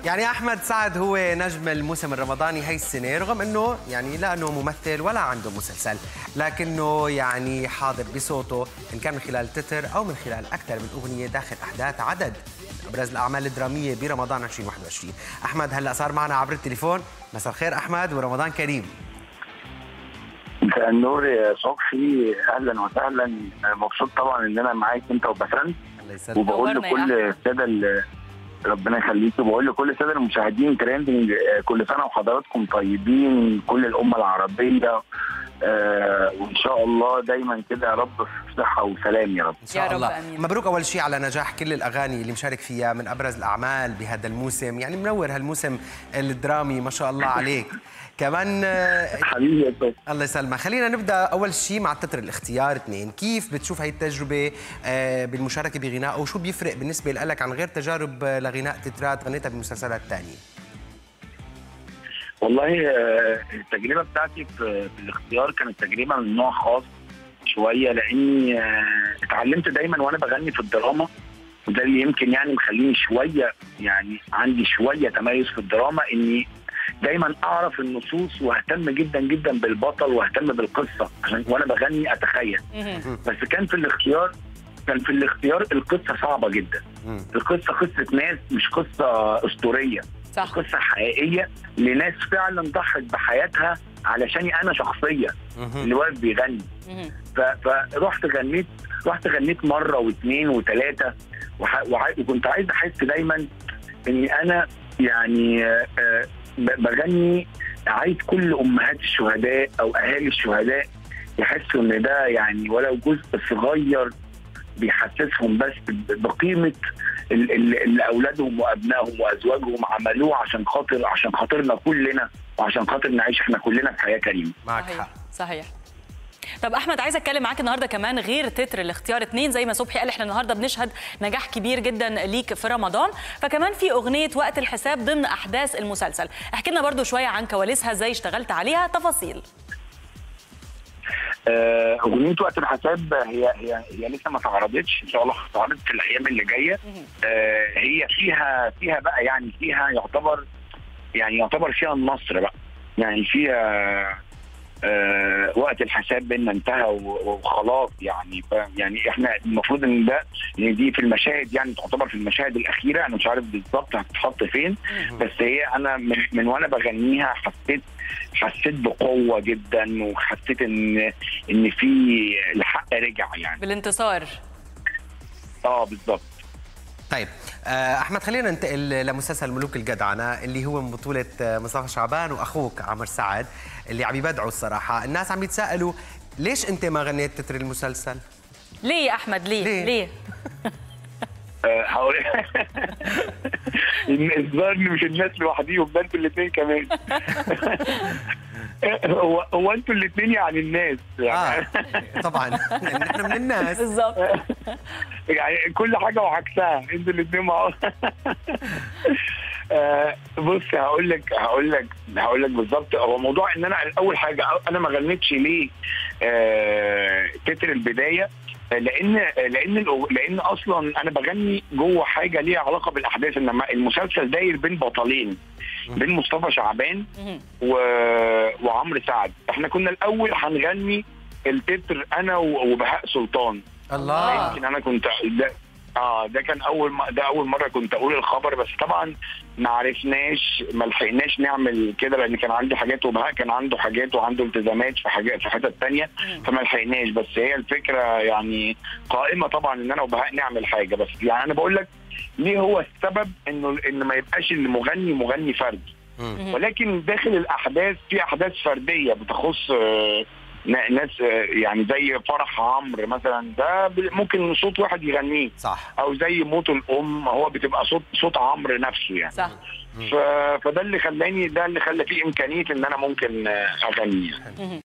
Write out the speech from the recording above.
يعني احمد سعد هو نجم الموسم الرمضاني هاي السنه رغم انه يعني لا انه ممثل ولا عنده مسلسل لكنه يعني حاضر بصوته ان كان من خلال تتر او من خلال اكثر من اغنيه داخل احداث عدد ابرز الاعمال الدراميه برمضان 2021 احمد هلا صار معنا عبر التليفون مساء الخير احمد ورمضان كريم مساء النور يا صبحي اهلا وسهلا مبسوط طبعا ان انا معاك انت وبسنت الله يسلمك وبقول نورنا يا لكل الساده ال- ربنا يخليك وبقول لكل الساده المشاهدين ترندنج آه، كل سنه وحضراتكم طيبين كل الامه العربيه آه وان شاء الله دايما كده يا رب في صحه وسلام يا رب ان شاء يا رب الله آمين. مبروك اول شيء على نجاح كل الاغاني اللي مشارك فيها من ابرز الاعمال بهذا الموسم يعني منور هالموسم الدرامي ما شاء الله عليك كمان آه، حبيبي يا صبحي الله يسلمك خلينا نبدا اول شيء مع التتر الاختيار اثنين كيف بتشوف هاي التجربه آه، بالمشاركه بغناء وشو بيفرق بالنسبه لك عن غير تجارب آه، لغناء تترات غنيتها بمسلسلات ثانيه والله آه، التجربه بتاعتي في في الاختيار كانت تجربه من نوع خاص شويه لاني آه، اتعلمت دايما وانا بغني في الدراما وده اللي يمكن يعني مخليني شويه يعني عندي شويه تميز في الدراما اني دايما اعرف النصوص واهتم جدا جدا بالبطل واهتم بالقصه عشان وانا بغني اتخيل مهم. بس كان في الاختيار كان في الاختيار القصه صعبه جدا مم. القصه قصه ناس مش قصه اسطوريه صح قصه حقيقيه لناس فعلا ضحت بحياتها علشاني انا شخصيا مهم. اللي واقف بيغني مهم. ف- فرحت غنيت رحت غنيت مره واثنين وثلاثه وح- وع- وكنت عايز احس دايما اني انا يعني آه، آه، ب- بغني عايز كل امهات الشهداء او اهالي الشهداء يحسوا ان ده يعني ولو جزء صغير بيحسسهم بس ب- بقيمه ال- ال- اللي اولادهم وابنائهم وازواجهم عملوه عشان خاطر عشان خاطرنا كلنا وعشان خاطر نعيش احنا كلنا في حياه كريمه معك صحيح حق صحيح طب احمد عايزه اتكلم معاك النهارده كمان غير تتر الاختيار اتنين زي ما صبحي قال احنا النهارده بنشهد نجاح كبير جدا ليك في رمضان فكمان في اغنيه وقت الحساب ضمن احداث المسلسل احكي لنا برضو شويه عن كواليسها ازاي اشتغلت عليها تفاصيل آه، اغنيه وقت الحساب هي هي هي لسه ما اتعرضتش ان شاء الله هتتعرض في الايام اللي جايه آه، هي فيها فيها بقى يعني فيها يعتبر يعني يعتبر فيها النصر بقى يعني فيها آه وقت الحساب بينا انتهى و- وخلاص يعني ف- يعني احنا المفروض ان ده ان دي في المشاهد يعني تعتبر في المشاهد الاخيره انا مش عارف بالظبط هتتحط فين بس هي انا من, من وانا بغنيها حسيت حسيت بقوه جدا وحسيت ان ان في الحق رجع يعني بالانتصار اه بالظبط طيب آه، احمد خلينا ننتقل لمسلسل ملوك الجدعنه اللي هو من بطوله آه، مصطفى شعبان واخوك عمر سعد اللي عم يبدعوا الصراحه الناس عم يتساءلوا ليش انت ما غنيت تتر المسلسل ليه يا احمد ليه ليه؟ ليه آه، هقول إن الظاهر إن مش الناس لوحديهم ده انتوا الاثنين كمان هو هو انتوا الاثنين يعني الناس يعني اه طبعا لأن احنا من الناس بالظبط يعني كل حاجه وعكسها انتوا الاثنين مع آه، بص هقول لك هقول لك هقول لك بالظبط هو موضوع ان انا اول حاجه انا ما غنيتش ليه آه، تتر البدايه لان لان الأغ- لان اصلا انا بغني جوه حاجه ليها علاقه بالاحداث انما المسلسل داير بين بطلين بين مصطفى شعبان مهم. و... وعمرو سعد احنا كنا الاول هنغني التتر انا و- وبهاء سلطان الله يمكن انا كنت ده اه ده كان اول ما ده اول مره كنت اقول الخبر بس طبعا ما عرفناش ما لحقناش نعمل كده لان كان عندي حاجات وبهاء كان عنده حاجات وعنده التزامات في حاجات في حتت تانية فما لحقناش بس هي الفكره يعني قائمه طبعا ان انا وبهاء نعمل حاجه بس يعني انا بقول لك ليه هو السبب انه ان ما يبقاش المغني مغني فردي مم. ولكن داخل الاحداث في احداث فرديه بتخص آه، ن- ناس آه، يعني زي فرح عمرو مثلا ده ب- ممكن صوت واحد يغنيه صح او زي موت الام هو بتبقى صوت صوت عمرو نفسه يعني صح ف... فده اللي خلاني ده اللي خلى فيه امكانيه ان انا ممكن آه، اغني يعني. مهم.